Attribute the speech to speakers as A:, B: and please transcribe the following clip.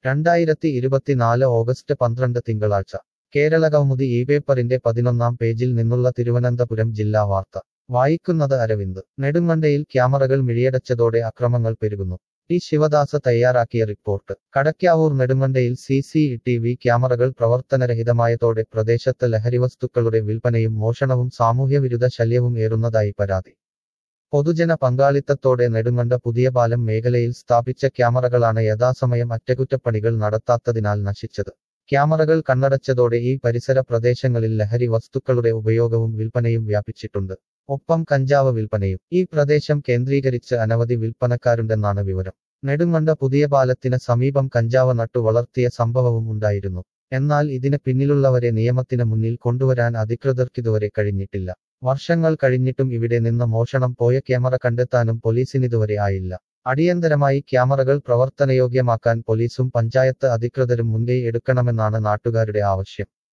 A: രണ്ടായിരത്തി ഇരുപത്തിനാല് ഓഗസ്റ്റ് പന്ത്രണ്ട് തിങ്കളാഴ്ച കേരള കൗമുദി ഈ പേപ്പറിന്റെ പതിനൊന്നാം പേജിൽ നിന്നുള്ള തിരുവനന്തപുരം ജില്ലാ വാർത്ത വായിക്കുന്നത് അരവിന്ദ് നെടുങ്കണ്ടയിൽ ക്യാമറകൾ മിഴിയടച്ചതോടെ അക്രമങ്ങൾ പെരുകുന്നു ടി ശിവദാസ തയ്യാറാക്കിയ റിപ്പോർട്ട് കടയ്ക്കാവൂർ നെടുങ്കണ്ടയിൽ സി സി ടി വി ക്യാമറകൾ പ്രവർത്തനരഹിതമായതോടെ പ്രദേശത്ത് ലഹരിവസ്തുക്കളുടെ വിൽപ്പനയും മോഷണവും സാമൂഹ്യവിരുദ്ധ ശല്യവും ഏറുന്നതായി പരാതി പൊതുജന പങ്കാളിത്തത്തോടെ നെടുങ്കണ്ട പുതിയ പാലം മേഖലയിൽ സ്ഥാപിച്ച ക്യാമറകളാണ് യഥാസമയം അറ്റകുറ്റപ്പണികൾ നടത്താത്തതിനാൽ നശിച്ചത് ക്യാമറകൾ കണ്ണടച്ചതോടെ ഈ പരിസര പ്രദേശങ്ങളിൽ ലഹരി വസ്തുക്കളുടെ ഉപയോഗവും വിൽപ്പനയും വ്യാപിച്ചിട്ടുണ്ട് ഒപ്പം കഞ്ചാവ് വിൽപ്പനയും ഈ പ്രദേശം കേന്ദ്രീകരിച്ച് അനവധി വിൽപ്പനക്കാരുണ്ടെന്നാണ് വിവരം നെടുങ്കണ്ട പുതിയ പാലത്തിന് സമീപം കഞ്ചാവ് നട്ടു വളർത്തിയ സംഭവവും ഉണ്ടായിരുന്നു എന്നാൽ ഇതിന് പിന്നിലുള്ളവരെ നിയമത്തിന് മുന്നിൽ കൊണ്ടുവരാൻ അധികൃതർക്കിതുവരെ കഴിഞ്ഞിട്ടില്ല വർഷങ്ങൾ കഴിഞ്ഞിട്ടും ഇവിടെ നിന്ന് മോഷണം പോയ ക്യാമറ കണ്ടെത്താനും പോലീസിനിതുവരെ ആയില്ല അടിയന്തരമായി ക്യാമറകൾ പ്രവർത്തനയോഗ്യമാക്കാൻ പോലീസും പഞ്ചായത്ത് അധികൃതരും മുൻകൈ എടുക്കണമെന്നാണ് നാട്ടുകാരുടെ ആവശ്യം